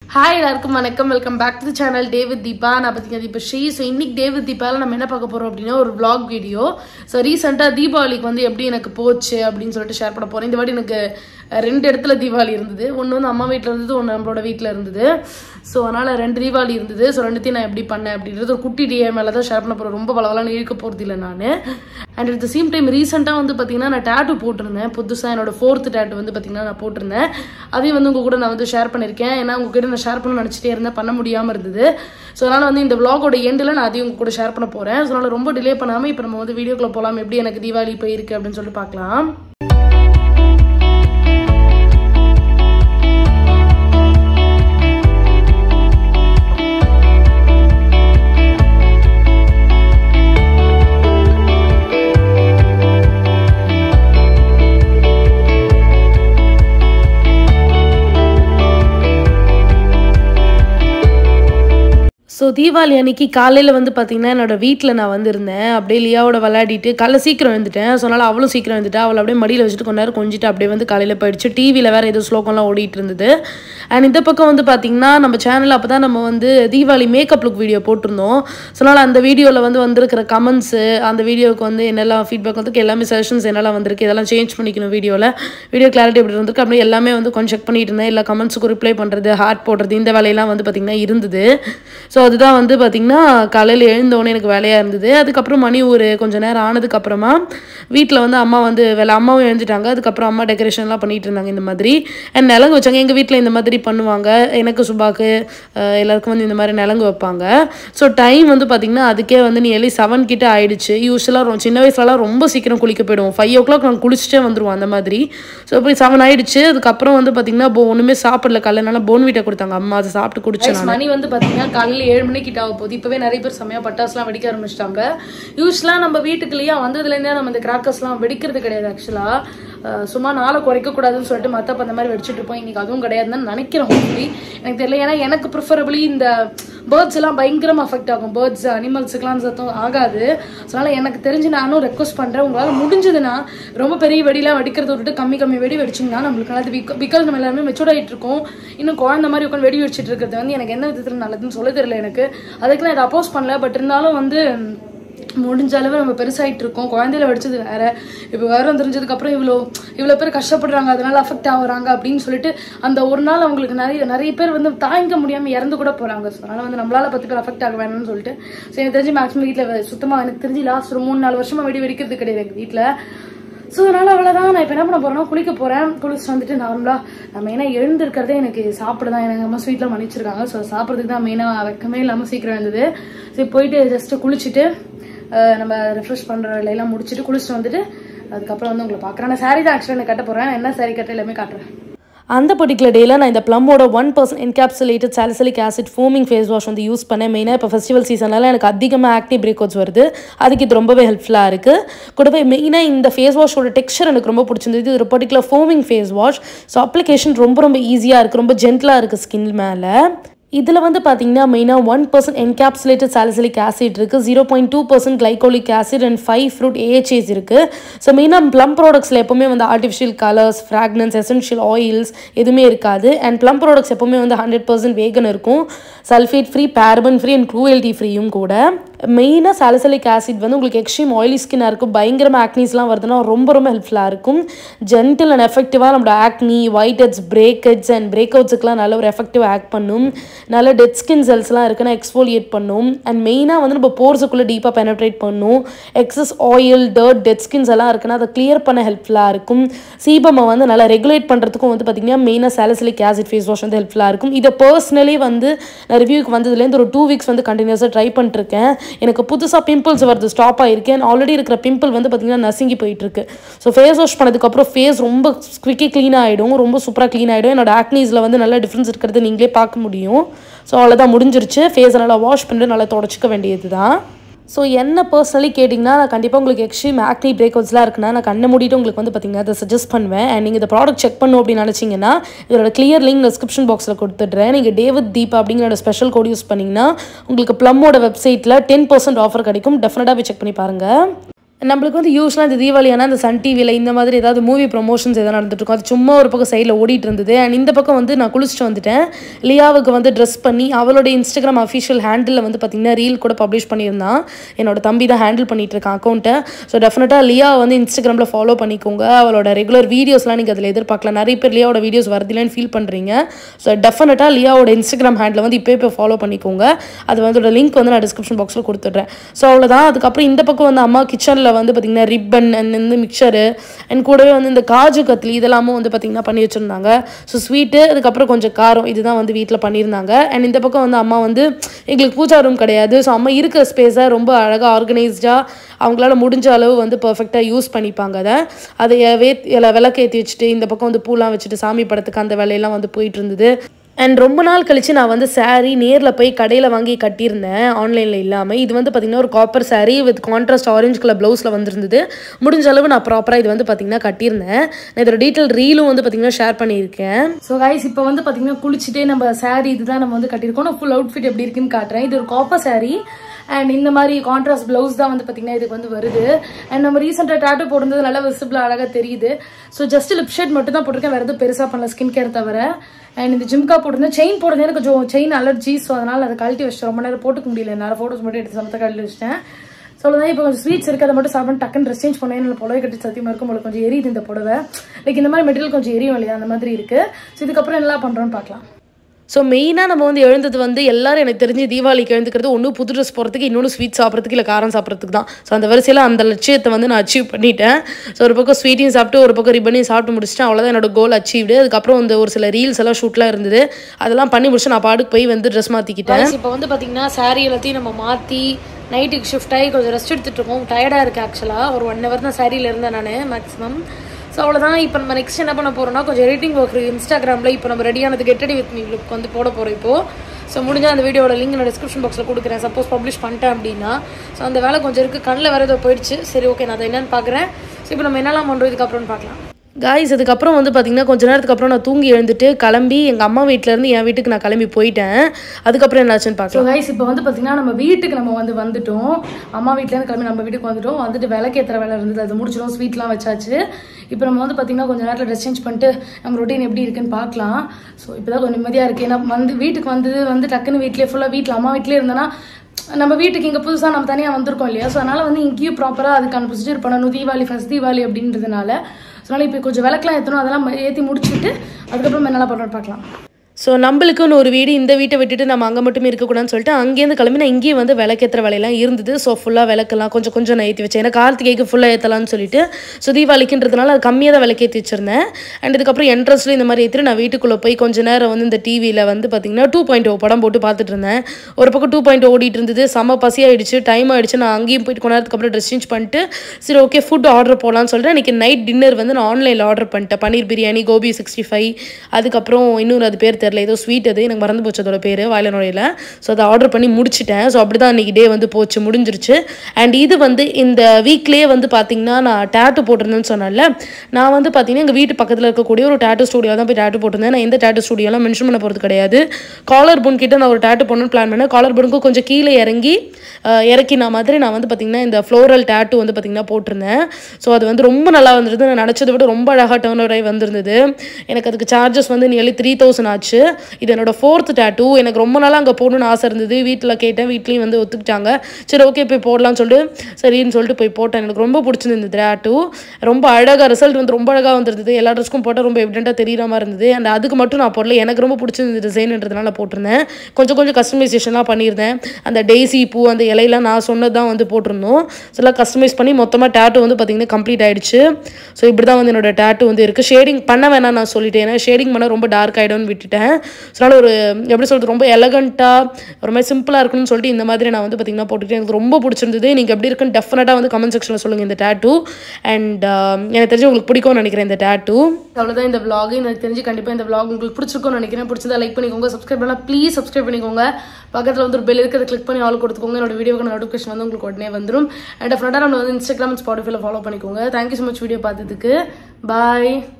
Hi எல்லாருக்கும் வணக்கம் welcome back to channel David Deepa நான் பார்த்தீங்கன்னா தீபா ஸ்ரீ ஸோ இன்னைக்கு டேவித் தீபாவில் நம்ம என்ன பார்க்க போகிறோம் அப்படின்னா ஒரு vlog வீடியோ ஸோ ரீசெண்டாக தீபாவளிக்கு வந்து எப்படி எனக்கு போச்சு அப்படின்னு சொல்லிட்டு ஷேர் பண்ண போகிறேன் இந்த வாட்டி எனக்கு அஹ், ரெண்டு இடத்துல தீபாவளி இருந்தது ஒன்று வந்து அம்மா வீட்டில் இருந்தது ஒன்று நம்மளோட வீட்டில் இருந்தது ஸோ அதனால் ரெண்டு தீபாவளி இருந்தது ஸோ ரெண்டுத்தையும் நான் எப்படி பண்ணேன் அப்படின்றது ஒரு குட்டி டிஏ மேலே தான் ஷேர் பண்ண போகிறேன் ரொம்ப பலவலான்னு இழுக்க போகிறது இல்லை நான் and at the same time ரீசெண்டாக வந்து பார்த்தீங்கன்னா நான் டேட்டு போட்டிருந்தேன் புதுசாக என்னோட ஃபோர்த் டேட்டு வந்து பார்த்தீங்கன்னா நான் போட்டிருந்தேன் அதையும் வந்து உங்க கூட நான் வந்து ஷேர் பண்ணியிருக்கேன் ஏன்னா உங்ககிட்ட நான் ஷேர் பண்ண நினச்சிட்டே இருந்தேன் பண்ண முடியாமல் இருந்தது ஸோ அதனால் வந்து இந்த vlog-ஓட எண்டில் நான் அதையும் உங்க கூட ஷேர் பண்ண போகிறேன் ஸோ அதனால் ரொம்ப டிலே பண்ணாமல் இப்போ நம்ம வந்து வீடியோக்குள்ள போகலாம் எப்படி எனக்கு தீபாவளி போயிருக்கு அப்படின்னு சொல்லிட்டு பார்க்கலாம் ஸோ தீபாவளி அன்னைக்கு காலையில் வந்து பார்த்தீங்கன்னா என்னோட வீட்டில் நான் வந்திருந்தேன் அப்படியே லியாவோட விளையாடிட்டு காலைல சீக்கிரம் வந்துட்டேன் ஸோ அதனால் அவளும் சீக்கிரம் வந்துட்டா அவளை அப்படியே மடியில் வச்சுட்டு கொஞ்ச நேரம் கொஞ்சிட்டு அப்படியே வந்து காலையில் போயிடுச்சு டிவியில் வேறு ஏதோ ஸ்லோகம்லாம் ஓடிட்டு இருந்தது அண்ட் இந்த பக்கம் வந்து பார்த்தீங்கன்னா நம்ம சேனலில் அப்போ தான் நம்ம வந்து தீபாவளி மேக்கப் லுக் வீடியோ போட்டிருந்தோம் ஸோ அதனால் அந்த வீடியோவில் வந்து வந்திருக்கிற கமெண்ட்ஸு அந்த வீடியோவுக்கு வந்து என்னெல்லாம் ஃபீட்பேக் வந்துருக்கு எல்லாமே சஜஷன்ஸ் என்னெல்லாம் வந்திருக்கு இதெல்லாம் சேஞ்ச் பண்ணிக்கணும் வீடியோவில் வீடியோ கிளாரிட்டி எப்படி இருந்திருக்கு அப்படியே எல்லாமே வந்து கொஞ்சம் செக் பண்ணிட்டு இருந்தேன் எல்லா கமெண்ட்ஸுக்கும் ரிப்ளை பண்ணுறது ஹார்ட் போடுறது இந்த வேலையெல்லாம் வந்து பார்த்திங்கன்னா இருந்தது ஸோ அதுதான் வந்து பார்த்திங்கன்னா காலையில் எழுந்தோடனே எனக்கு வேலையாக இருந்தது அதுக்கப்புறம் மணி ஒரு கொஞ்சம் நேரம் ஆனதுக்கப்புறமா வீட்டில் வந்து அம்மா வந்து வேலை அம்மாவும் எழுந்துட்டாங்க அதுக்கப்புறம் அம்மா டெக்கரேஷன்லாம் பண்ணிட்டு இருந்தாங்க இந்த மாதிரி அண்ட் நிலங்கு வச்சாங்க எங்கள் வீட்டில் இந்த மாதிரி பண்ணுவாங்க எனக்கு சுபாக்கு அஹ், எல்லாருக்கும் வந்து இந்த மாதிரி நிலங்கு வைப்பாங்க ஸோ டைம் வந்து பார்த்திங்கன்னா அதுக்கே வந்து நீ எலி செவன் கிட்ட ஆயிடுச்சு யூஸ்வலாக சின்ன வயசுலலாம் ரொம்ப சீக்கிரம் குளிக்க போயிடுவோம் ஃபைவ் ஓ கிளாக் நாங்கள் குளிச்சுட்டே வந்துருவோம் அந்த மாதிரி ஸோ போய் செவன் ஆயிடுச்சு அதுக்கப்புறம் வந்து பார்த்திங்கன்னா போ ஒன்றுமே சாப்பிடல காலையினால போன் வீட்டை கொடுத்தாங்க அம்மா அதை சாப்பிட்டு குடிச்சேன் மணி வந்து பார்த்தீங்கன்னா காலையில் ஏழு மணிக்கு கிட்ட ஆக போகுது இப்போவே நிறைய பேர் செம்மையாக பட்டாசுலாம் வெடிக்க ஆரம்பிச்சிட்டாங்க யூஸ்வலாக நம்ம வீட்டுக்குள்ளேயே வந்ததுலேருந்தே நம்ம இந்த கிராக்கர்ஸ்லாம் வெடிக்கிறது கிடையாது ஆக்சுவலாக சும்மா நாளை குறைக்கக்கூடாதுன்னு சொல்லிட்டு மற்றப்ப அந்த மாதிரி வெடிச்சிட்டு இருப்போம் இன்னைக்கு அதுவும் கிடையாதுன்னு நினைக்கிறேன் hopefully. எனக்கு தெரியல ஏன்னா எனக்கு ப்ரிஃபரபிளி இந்த பேர்ட்ஸ் எல்லாம் பயங்கரமாக அஃபெக்ட் ஆகும் பேர்ட்ஸ் அனிமல்ஸுக்கெல்லாம் சத்தம் ஆகாது ஸோ அதனால் எனக்கு தெரிஞ்சு நானும் ரெக்வஸ்ட் பண்ணுறேன் உங்களால் முடிஞ்சதுன்னா ரொம்ப பெரிய வெடிலாம் வெடிக்கிறத விட்டுட்டு கம்மி கம்மி வெடி வெடிச்சிங்கன்னா நம்மளுக்கு நல்லது பிகாஸ் நம்ம எல்லாருமே மெச்சூர்ட் ஆகிட்டு இருக்கோம் இன்னும் குழந்த மாதிரி உட்காந்து வெடி வெடிச்சிட்டு இருக்கிறது வந்து எனக்கு என்ன விதத்தில் நல்லதுன்னு சொல்ல தெரியல எனக்கு அதுக்கு நான் இதை அப்போஸ் பண்ணல பட் இருந்தாலும் வந்து முடிஞ்ச அளவு நம்ம பெருசாயிட்டு இருக்கோம் குழந்தையில வெடிச்சது வேற இப்போ வேற தெரிஞ்சதுக்கு அப்புறம் இவ்வளோ இவ்வளோ பேர் கஷ்டப்படுறாங்க அதனால அஃபெக்ட் ஆகுறாங்க அப்படின்னு சொல்லிட்டு அந்த ஒரு நாள் அவங்களுக்கு நிறைய நிறைய பேர் வந்து தாங்கிக்க முடியாம இறந்து கூட போறாங்க ஸோ அதனால வந்து நம்மளால பத்து பேர் அஃபெக்ட் ஆக வேணும்னு சொல்லிட்டு ஸோ எனக்கு தெரிஞ்சு மேக்ஸிமம் வீட்டில் சுத்தமா எனக்கு தெரிஞ்சு லாஸ்ட் ஒரு மூணு நாலு வருஷமா வெடி வெடிக்கிறது கிடையாது எங்கள் வீட்டில் ஸோ அதனால அவ்வளோதான் நான் இப்போ என்ன பண்ண போறேன்னா குளிக்க போறேன் குளிச்சுட்டு வந்துட்டு நார்மலாக நான் மெயினாக எழுந்திருக்கிறதே எனக்கு சாப்பிட தான் எனக்கு அம்மா ஸ்வீட்லாம் மன்னிச்சிருக்காங்க ஸோ சாப்பிட்றதுக்கு தான் மெயினாக வெக்கமே இல்லாமல் சீக்கிரம் இருந்தது சரி போயிட்டு ஜஸ்ட் குளிச்சுட்டு அஹ், நம்ம ரெஃப்ரெஷ் பண்ணுற வேலையெல்லாம் முடிச்சுட்டு குளிச்சுட்டு வந்துட்டு அதுக்கப்புறம் வந்து உங்களை பார்க்குறேன் நான் சாரி தான் ஆக்சுவலாக நான் கட்ட போகிறேன் என்ன சாரி கட்ட எல்லாமே காட்டுறேன் அந்த பர்டிகுலர் டேயில் நான் இந்த ப்ளம்மோட one percent encapsulated salicylic acid foaming face wash வந்து யூஸ் பண்ணேன் மெயினாக இப்போ ஃபெஸ்டிவல் சீசனால எனக்கு அதிகமாக ஆக்னி பிரேக் அவுட்ஸ் வருது அதுக்கு இது ரொம்பவே ஹெல்ப்ஃபுல்லாக இருக்குது கூடவே மெயினாக இந்த ஃபேஸ் வாஷோட டெக்ஸ்சர் எனக்கு ரொம்ப பிடிச்சிருந்தது இது ஒரு particular foaming face wash so application ரொம்ப ரொம்ப ஈஸியாக இருக்குது ரொம்ப ஜென்டலாக இருக்குது ஸ்கின் மேலே இதில் வந்து பார்த்தீங்கன்னா மெயினாக one percent encapsulated salicylic acid இருக்குது zero point two percent glycolic acid and five fruit AHAs இருக்குது ஸோ மெயினாக ப்ளம் ப்ராடக்ட்ஸில் எப்போவுமே வந்து artificial colours fragrance essential oils எதுவுமே இருக்காது அண்ட் ப்ளம் ப்ராடக்ட்ஸ் எப்போவுமே வந்து ஹண்ட்ரட் பர்சன்ட் வேகன் இருக்கும் sulphate free paraben free and cruelty ஃப்ரீயும் கூட மெயினாக சாலிசலிக் ஆசிட் வந்து உங்களுக்கு எக்ஸ்ட்ரீம் ஆயிலி ஸ்கின்னாக இருக்கும் பயங்கரமாக ஆக்னிஸ்லாம் வருதுன்னா ரொம்ப ரொம்ப ஹெல்ப்ஃபுல்லாக இருக்கும் ஜென்டில் அண்ட் எஃபெக்டிவாக நம்மளோட acne whiteheads blackheads and பிரேக் அவுட்ஸுக்குலாம் நல்ல ஒரு எஃபெக்டிவ் ஆக்ட் பண்ணும் நல்ல டெட் ஸ்கின் செல்ஸ்லாம் இருக்குன்னா எக்ஸ்ஃபோலியேட் பண்ணும் அண்ட் மெயினாக வந்து நம்ம போர்ஸுக்குள்ளே டீப்பாக பெனட்ரேட் பண்ணும் excess oil dirt dead skins எல்லாம் இருக்குன்னா அதை கிளியர் பண்ண ஹெல்ப்ஃபுல்லாக இருக்கும் சீபமை வந்து நல்லா ரெகுலேட் பண்ணுறதுக்கும் வந்து பார்த்திங்கன்னா மெயினாக சாலிசிலிக் ஆசிட் ஃபேஸ் வாஷ் வந்து ஹெல்ப்ஃபுல்லாக இருக்கும் இதை பர்சனலி வந்து நான் ரிவ்யூக்கு வந்ததுலேருந்து ஒரு டூ வீக்ஸ் வந்து கண்டினியூஸாக ட்ரை பண்ணிட்டுருக்கேன் எனக்கு புதுசாக பிம்பிள்ஸ் வருது ஸ்டாப் ஆகிருக்கு ஆல்ரெடி இருக்கிற பிம்பிள் வந்து பார்த்திங்கன்னா நசுங்கி போயிட்டுருக்கு ஸோ ஃபேஸ் வாஷ் பண்ணதுக்கப்புறம் ஃபேஸ் ரொம்ப குவிக்கி க்ளீன் ஆகிடும் ரொம்ப சூப்பராக க்ளீன் ஆகிடும் என்னோட ஆக்னீஸில் வந்து நல்ல டிஃப்ரென்ஸ் இருக்கிறது நீங்களே பார்க்க முடியும் ஸோ அவ்வளோதான் முடிஞ்சிருச்சு ஃபேஸை நல்லா வாஷ் பண்ணிட்டு நல்லா தொடச்சிக்க வேண்டியது தான் ஸோ என்ன பர்சனலி கேட்டிங்கன்னா நான் கண்டிப்பாக உங்களுக்கு எக்ஸ்ட்ரீம் ஆக்னி பிரேக் அவுட்ஸ்லாம் இருக்குன்னா நான் கண்ணை மூடிட்டு உங்களுக்கு வந்து பார்த்தீங்கன்னா அதை சஜஸ்ட் பண்ணுவேன் அண்ட் நீங்கள் இந்த ப்ராடக்ட் செக் பண்ணணும் அப்படின்னு நினச்சிங்கன்னா இதோட கிளியர் லிங்க் டிஸ்கிரிப்ஷன் பாக்ஸில் கொடுத்துட்றேன் நீங்கள் டேவித் தீபா அப்படிங்கிற ஸ்பெஷல் கோட் யூஸ் பண்ணிங்கன்னா உங்களுக்கு ப்ளம்மோட வெப்சைட்டில் டென் பர்சன்ட் ஆஃபர் கிடைக்கும் டெஃபினட்டாக போய் செக் பண்ணி பாருங்கள் நம்மளுக்கு வந்து யூஸ்வலாக இந்த தீபாவளி ஆனால் இந்த சன் டிவியில் இந்த மாதிரி ஏதாவது மூவி ப்ரொமோஷன்ஸ் எதாவது நடந்துட்டு இருக்கும் அது சும்மா ஒரு பக்கம் சைடில் ஓடிட்டு இருந்தது அண்ட் இந்த பக்கம் வந்து நான் குளிச்சுட்டு வந்துட்டேன் லியாவுக்கு வந்து ட்ரெஸ் பண்ணி அவளோட இன்ஸ்டாகிராம் அஃபிஷியல் ஹேண்டில் வந்து பார்த்திங்கன்னா ரீல் கூட பப்ளிஷ் பண்ணியிருந்தான் என்னோட தம்பி தான் ஹேண்டில் பண்ணிட்டு இருக்கான் அக்கௌண்ட்டை ஸோ டெஃபினட்டாக லியா வந்து இன்ஸ்டாகிராமில் ஃபாலோ பண்ணிக்கோங்க அவளோட ரெகுலர் வீடியோஸ்லாம் நீங்கள் அதில் எதிர்பார்க்கலாம் நிறைய பேர் லியாவோட வீடியோஸ் வருதில்லன்னு ஃபீல் பண்ணுறீங்க ஸோ டெஃபினட்டாக லியாவோட இன்ஸ்டாகிராம் ஹேண்டில் வந்து இப்போ இப்போ ஃபாலோ பண்ணிக்கோங்க அது வந்து லிங்க் வந்து நான் டிஸ்கிரிப்ஷன் பாக்ஸில் கொடுத்துட்றேன் ஸோ அவ்வளோதான் அதுக்கப்புறம் இந்த பக்கம் வந்து அம்மா கிச்சனில் வந்து பார்த்திங்கன்னா ரிப்பன் அண்ட் இந்த மிக்சரு அண்ட் கூடவே வந்து இந்த காஜு கத்லி இதெல்லாமும் வந்து பார்த்திங்கன்னா பண்ணி வச்சுருந்தாங்க ஸோ ஸ்வீட்டு அதுக்கப்புறம் கொஞ்சம் காரம் இதுதான் வந்து வீட்டில் பண்ணியிருந்தாங்க அண்ட் இந்த பக்கம் வந்து அம்மா வந்து எங்களுக்கு பூஜா ரூம் கிடையாது ஸோ அம்மா இருக்கிற ஸ்பேஸை ரொம்ப அழகாக ஆர்கனைஸ்டாக அவங்களால முடிஞ்ச அளவு வந்து பர்ஃபெக்டாக யூஸ் பண்ணிப்பாங்க அதை அதை வே விளக்கேற்றி வச்சுட்டு இந்த பக்கம் வந்து பூலாம் வச்சுட்டு சாமி படத்துக்கு அந்த வேலையெல்லாம் வந்து போயிட்டு இருந்தது அண்ட் ரொம்ப நாள் கழிச்சு நான் வந்து saree நேரில் போய் கடையில் வாங்கி கட்டியிருந்தேன் ஆன்லைனில் இல்லாமல் இது வந்து பார்த்திங்கன்னா ஒரு copper saree with contrast orange colour ப்ளவுஸில் வந்திருந்தது முடிஞ்ச அளவு நான் ப்ராப்பராக இது வந்து பார்த்திங்கன்னா கட்டியிருந்தேன் நான் இதோட டீட்டெயில் ரீலும் வந்து பார்த்திங்கன்னா ஷேர் பண்ணியிருக்கேன் ஸோ கைஸ் இப்போ வந்து பார்த்திங்கன்னா குளிச்சுட்டே நம்ம saree இதுதான் நம்ம வந்து கட்டியிருக்கோம் நான் ஃபுல் அவுட்ஃபிட் எப்படி இருக்குன்னு காட்டுறேன் இது ஒரு காப்பர் saree அண்ட் இந்த மாதிரி கான்ட்ராஸ்ட் ப்ளவுஸ் தான் வந்து பார்த்தீங்கன்னா இதுக்கு வந்து வருது அண்ட் நம்ம ரீசெண்டாக டேட்டு போடுறது நல்லா விசிபிளாக அழகாக தெரியுது ஸோ ஜஸ்ட் லிப் ஷேட் மட்டும் தான் போட்டிருக்கேன் வேறு எதுவும் பெருசாக பண்ணல ஸ்கின் கேர் தவிர அண்ட் இந்த ஜிம்கா போட்டிருந்தேன் செயின் போடுறது எனக்கு கொஞ்சம் செயின் அலர்ஜி ஸோ அதனால் அதை கழட்டி வச்சிட்டேன் ரொம்ப நேரம் போட்டுக்க முடியல என்னால் ஃபோட்டோஸ் மட்டும் எடுத்து சமத்த கழட்டி வச்சிட்டேன் ஸோ அவ்வளோதான் இப்போ கொஞ்சம் ஸ்வீட்ஸ் இருக்குது அதை மட்டும் சாப்பிட்டு டக்குன்னு ட்ரெஸ் சேஞ்ச் பண்ணேன் என்னோட புடவை கட்டி சத்தியமாக இருக்கும் உங்களுக்கு கொஞ்சம் எரியுது இந்த புடவை லைக் இந்த மாதிரி மெட்டீரியல் கொஞ்சம் எரியும் இல்லையா அந்த மாதிரி இருக்குது ஸோ இதுக்கப்புறம் என்ன பண்ணுறோன்னு பார்க்கலாம் ஸோ மெயினாக நம்ம வந்து எழுந்தது வந்து எல்லாரும் எனக்கு தெரிஞ்சு தீபாவளிக்கு எழுந்துக்கிறது ஒன்று புது ட்ரெஸ் போகிறதுக்கு இன்னொன்று ஸ்வீட் சாப்பிட்றதுக்கு இல்லை காரம் சாப்பிட்றதுக்கு தான் ஸோ அந்த வரிசையில் அந்த லட்சியத்தை வந்து நான் அச்சீவ் பண்ணிட்டேன் ஸோ ஒரு பக்கம் ஸ்வீட்டையும் சாப்பிட்டு ஒரு பக்கம் ரிப்பனையும் சாப்பிட்டு முடிச்சிட்டேன் அவ்வளோதான் என்னோட கோல் அச்சீவ்டு அதுக்கப்புறம் வந்து ஒரு சில ரீல்ஸ் எல்லாம் ஷூட்லாம் இருந்தது அதெல்லாம் பண்ணி முடிச்சு நான் பாட்டுக்கு போய் வந்து ட்ரெஸ் மாற்றிக்கிட்டேன் இப்போ வந்து பார்த்தீங்கன்னா சாரீ எல்லாத்தையும் நம்ம மாற்றி நைட்டுக்கு ஷிஃப்ட் ஆகி கொஞ்சம் ரெஸ்ட் எடுத்துகிட்டு இருக்கோம் டயர்டாக இருக்குது ஆக்சுவலாக ஒரு ஒன் ஹவர் தான் சாரியில் இருந்தேன் நான் மேக்ஸிமம் ஸோ அவ்வளோதான் இப்போ நம்ம நெக்ஸ்ட் என்ன பண்ண போகிறோம்னா கொஞ்சம் எடிட்டிங் ஒர்க் இன்ஸ்டாகிராமில் இப்போ நம்ம ரெடியானது get ready with me look வந்து போட போகிறோம் இப்போது ஸோ முடிஞ்சால் அந்த வீடியோட லிங்க் நான் டிஸ்கிரிப்ஷன் பாக்ஸில் கொடுக்குறேன் சப்போஸ் பப்ளிஷ் பண்ணிட்டேன் அப்படின்னா ஸோ அந்த வேலை கொஞ்சம் இருக்குது கண்ணில் வேறு ஏதோ போயிடுச்சு சரி ஓகே நான் அதை என்னன்னு பார்க்குறேன் ஸோ இப்போ நம்ம என்னெல்லாம் பண்ணுறோம் இதுக்கப்புறம்னு பார்க்கலாம் காய்ஸ் அதுக்கப்புறம் வந்து பார்த்திங்கன்னா கொஞ்ச நேரத்துக்கு அப்புறம் நான் தூங்கி எழுந்துட்டு கிளம்பி எங்கள் அம்மா வீட்டிலேருந்து என் வீட்டுக்கு நான் கிளம்பி போயிட்டேன் அதுக்கப்புறம் என்னாச்சுன்னு பார்க்கலாம் கைஸ் இப்போ வந்து பார்த்திங்கன்னா நம்ம வீட்டுக்கு நம்ம வந்து வந்துட்டோம் அம்மா வீட்டிலேருந்து கிளம்பி நம்ம வீட்டுக்கு வந்துட்டோம் வந்துட்டு விளக்கேற்றுற வேலை இருந்தது அது முடிச்சிடும் ஸ்வீட்லாம் வச்சாச்சு இப்போ நம்ம வந்து பார்த்திங்கன்னா கொஞ்சம் நேரத்தில் ட்ரெஸ் சேஞ்ச் பண்ணிட்டு நம்ம ரொட்டீன் எப்படி இருக்குன்னு பார்க்கலாம் ஸோ இப்போ தான் கொஞ்சம் நிம்மதியாக இருக்குது ஏன்னா வந்து வீட்டுக்கு வந்தது வந்து டக்குன்னு வீட்லேயே ஃபுல்லாக வீட்டில் அம்மா வீட்டிலே இருந்தேன்னா நம்ம வீட்டுக்கு இங்கே புதுசாக நம்ம தனியாக வந்திருக்கோம் இல்லையா ஸோ அதனால் வந்து இங்கேயும் ப்ராப்பராக அதுக்கான ப்ரொசீஜர் பண்ணணும் தீபாவளி ஃபஸ்ட் தீபாவளி அப்படின்றதுனால ஸோ அதனால் இப்போ கொஞ்சம் விளக்கெலாம் ஏற்றணும் அதெல்லாம் ஏற்றி முடிச்சுட்டு அதுக்கப்புறம் என்னெல்லாம் பண்ணுறோன்னு பார்க்கலாம் ஸோ நம்மளுக்குன்னு ஒரு வீடு இந்த வீட்டை விட்டுட்டு நம்ம அங்கே மட்டுமே இருக்கக்கூடாதுன்னு சொல்லிட்டு அங்கேருந்து கிளம்பி நான் இங்கேயும் வந்து விளக்கேற்றுற வேலையெல்லாம் இருந்தது ஸோ ஃபுல்லாக விளக்கெல்லாம் கொஞ்சம் கொஞ்சம் நான் ஏற்றி வச்சேன் ஏன்னா கார்த்திகைக்கு ஃபுல்லாக ஏற்றலாம்னு சொல்லிட்டு ஸோ தீபாவளிக்குன்றதுனால அது கம்மியாக தான் விளக்கேற்றி வச்சிருந்தேன் அண்ட் இதுக்கப்புறம் என்ட்ரன்ஸ்ல இந்த மாதிரி ஏற்றிட்டு நான் வீட்டுக்குள்ளே போய் கொஞ்ச நேரம் வந்து இந்த டிவியில் வந்து பார்த்தீங்கன்னா டூ பாயிண்ட் ஓ படம் போட்டு பார்த்துட்டு இருந்தேன் ஒரு பக்கம் டூ பாயிண்ட் ஓடிட்டு இருந்தது செம்ம பசி ஆயிடுச்சு டைம் ஆயிடுச்சு நான் அங்கேயும் போயிட்டு கொஞ்ச நேரத்துக்கு அப்புறம் ட்ரெஸ் சேஞ்ச் பண்ணிட்டு சரி ஓகே ஃபுட் ஆர்டர் போகலான்னு சொல்லிட்டு எனக்கு நைட் டின்னர் வந்து நான் ஆன்லைனில் ஆர்டர் பண்ணிட்டேன் பன்னீர் பிரியாணி கோபி சிக்ஸ்டி ஃபைவ் அதுக்கப்புறம் இன்னொரு அது பேர் தெரில ஏதோ ஸ்வீட் அது எனக்கு மறந்து போச்சு அதோட பேர் வாயில நுழையில ஸோ அதை ஆர்டர் பண்ணி முடிச்சிட்டேன் ஸோ அப்படி தான் அன்றைக்கி டே வந்து போச்சு முடிஞ்சிருச்சு அண்ட் இது வந்து இந்த வீக்லேயே வந்து பார்த்தீங்கன்னா நான் டேட்டு போட்டிருந்தேன்னு சொன்னேன்ல நான் வந்து பார்த்தீங்கன்னா எங்கள் வீட்டு பக்கத்தில் இருக்கக்கூடிய ஒரு டேட்டு ஸ்டூடியோ தான் போய் டேட்டு போட்டிருந்தேன் நான் எந்த டேட்டு ஸ்டூடியோலாம் மென்ஷன் பண்ண போகிறது கிடையாது காலர் போன் கிட்ட நான் ஒரு டேட்டு போடணும்னு பிளான் பண்ணேன் காலர் போனுக்கு கொஞ்சம் கீழே இறங்கி அஹ், இறக்கின மாதிரி நான் வந்து பார்த்தீங்கன்னா இந்த ஃப்ளோரல் டேட்டு வந்து பார்த்தீங்கன்னா போட்டிருந்தேன் ஸோ அது வந்து ரொம்ப நல்லா வந்திருந்தது நான் நினச்சதை விட ரொம்ப அழகாக டேர்ன் ஓவர் ஆகி வந்திருந்தது எனக்கு அதுக்கு சார்ஜஸ் வந்து நியர்லி த்ரீ தௌசண்ட் ஆச்சு இது என்னோட ஃபோர்த் டேட்டூ எனக்கு ரொம்ப நாளாக அங்கே போகணும்னு ஆசை இருந்தது வீட்டில் கேட்டேன் வீட்லேயும் வந்து ஒத்துக்கிட்டாங்க சரி ஓகே போய் போடலாம்னு சொல்லிட்டு சரின்னு சொல்லிட்டு போய் போட்டேன் எனக்கு ரொம்ப பிடிச்சிருந்தது இந்த டேட்டூ ரொம்ப அழகாக ரிசல்ட் வந்து ரொம்ப அழகாக வந்திருந்தது எல்லா ட்ரெஸ்க்கும் போட்டால் ரொம்ப எவிடெண்ட்டாக தெரியுற மாதிரி இருந்தது அண்ட் அதுக்கு மட்டும் நான் போடல எனக்கு ரொம்ப பிடிச்சிருந்த டிசைன்ன்றதுனால போட்டிருந்தேன் கொஞ்சம் கொஞ்சம் கஸ்டமைசேஷன்லாம் பண்ணியிருந்தேன் அந்த டெய்ஸி பூ அந்த இலையெல்லாம் நான் சொன்னது தான் வந்து போட்டிருந்தோம் ஸோ எல்லாம் கஸ்டமைஸ் பண்ணி மொத்தமாக டேட்டூ வந்து பார்த்திங்கன்னா கம்ப்ளீட் ஆயிடுச்சு ஸோ இப்படி தான் வந்து என்னோட டேட்டூ வந்து இருக்குது ஷேடிங் பண்ண வேணாம் நான் சொல்லிட்டேன் ஏன்னா ஷேடிங் பண்ண ரொம்ப டார்க் ஆகிடும்னு விட்டுட்டேன் ஸோ அதனால் ஒரு எப்படி சொல்கிறது ரொம்ப எலகண்ட்டாக ஒரு மாதிரி சிம்பிளாக இருக்கணும்னு சொல்லிட்டு இந்த மாதிரி நான் வந்து பார்த்திங்கன்னா போட்டுக்கிட்டேன் எனக்கு ரொம்ப பிடிச்சிருந்தது நீங்கள் எப்படி இருக்குன்னு டெஃபினட்டாக வந்து கமெண்ட் செக்ஷனில் சொல்லுங்கள் இந்த டேட்டூ அண்ட் எனக்கு தெரிஞ்சு உங்களுக்கு பிடிக்கும்னு நினைக்கிறேன் இந்த டேட்டூ அவ்வளோதான் இந்த vlog எனக்கு தெரிஞ்சு கண்டிப்பாக இந்த vlog உங்களுக்கு பிடிச்சிருக்கும்னு நினைக்கிறேன் பிடிச்சதா லைக் பண்ணிக்கோங்க சப்ஸ்கிரைப் பண்ணலாம் ப்ளீஸ் சப்ஸ்கிரைப் பண்ணிக்கோங்க பக்கத்தில் வந்து ஒரு பெல் இருக்கிறத கிளிக் பண்ணி ஆள் கொடுத்துக்கோங்க என்னோட வீடியோக்கு நோட்டிஃபிகேஷன் வந்து உங்களுக்கு உடனே வந்துடும் அண்ட் டெஃபினட்டாக நம்ம வந்து இன்ஸ்டாகிராம் ஸ்பாட்டிஃபைல ஃபாலோ பண்ணிக்கோங்க தேங்க்யூ ஸோ மச் வீடியோ பார்த்ததுக்கு பாய்